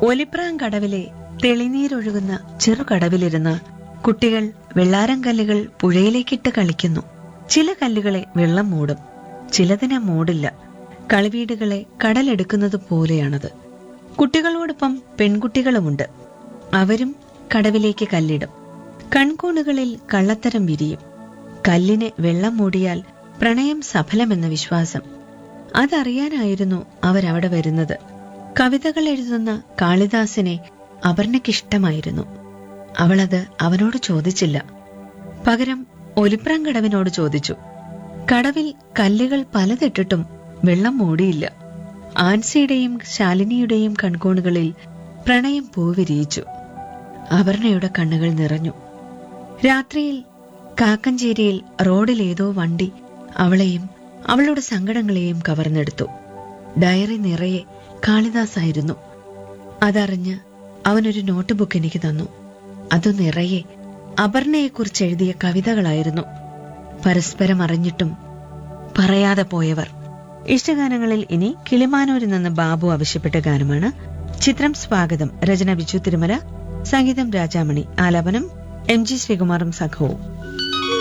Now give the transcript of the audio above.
ഒലിപ്രാം കടവിലെ തെളിനീരൊഴുകുന്ന ചെറുകടവിലിരുന്ന് കുട്ടികൾ വെള്ളാരം കല്ലുകൾ പുഴയിലേക്കിട്ട് കളിക്കുന്നു ചില കല്ലുകളെ വെള്ളം മൂടും ചിലതിനെ മൂടില്ല കളിവീടുകളെ കടലെടുക്കുന്നത് പോലെയാണത് കുട്ടികളോടൊപ്പം പെൺകുട്ടികളുമുണ്ട് അവരും കടവിലേക്ക് കല്ലിടും കൺകൂണുകളിൽ കള്ളത്തരം വിരിയും കല്ലിനെ വെള്ളം മൂടിയാൽ പ്രണയം സഫലമെന്ന വിശ്വാസം അതറിയാനായിരുന്നു അവരവിടെ വരുന്നത് കവിതകൾ എഴുതുന്ന കാളിദാസനെ അപർണയ്ക്കിഷ്ടമായിരുന്നു അവളത് അവനോട് ചോദിച്ചില്ല പകരം ഒലിപ്രാം കടവിനോട് ചോദിച്ചു കടവിൽ കല്ലുകൾ പലതിട്ടിട്ടും വെള്ളം മൂടിയില്ല ആൻസിയുടെയും ശാലിനിയുടെയും കൺകോണുകളിൽ പ്രണയം പൂവിരിയിച്ചു അപർണയുടെ കണ്ണുകൾ നിറഞ്ഞു രാത്രിയിൽ കാക്കഞ്ചേരിയിൽ റോഡിൽ ഏതോ വണ്ടി അവളെയും അവളുടെ സങ്കടങ്ങളെയും കവർന്നെടുത്തു ഡയറി നിറയെ കാളിദാസായിരുന്നു അതറിഞ്ഞ് അവനൊരു നോട്ട് ബുക്ക് എനിക്ക് തന്നു അതു നിറയെ അപർണയെക്കുറിച്ച് എഴുതിയ കവിതകളായിരുന്നു പരസ്പരം അറിഞ്ഞിട്ടും പറയാതെ പോയവർ ഇഷ്ടഗാനങ്ങളിൽ ഇനി കിളിമാനൂരിൽ നിന്ന് ബാബു ആവശ്യപ്പെട്ട ഗാനമാണ് ചിത്രം സ്വാഗതം രചന ബിജു തിരുമല സംഗീതം രാജാമണി ആലാപനം എം ജി ശ്രീകുമാറും സംഘവും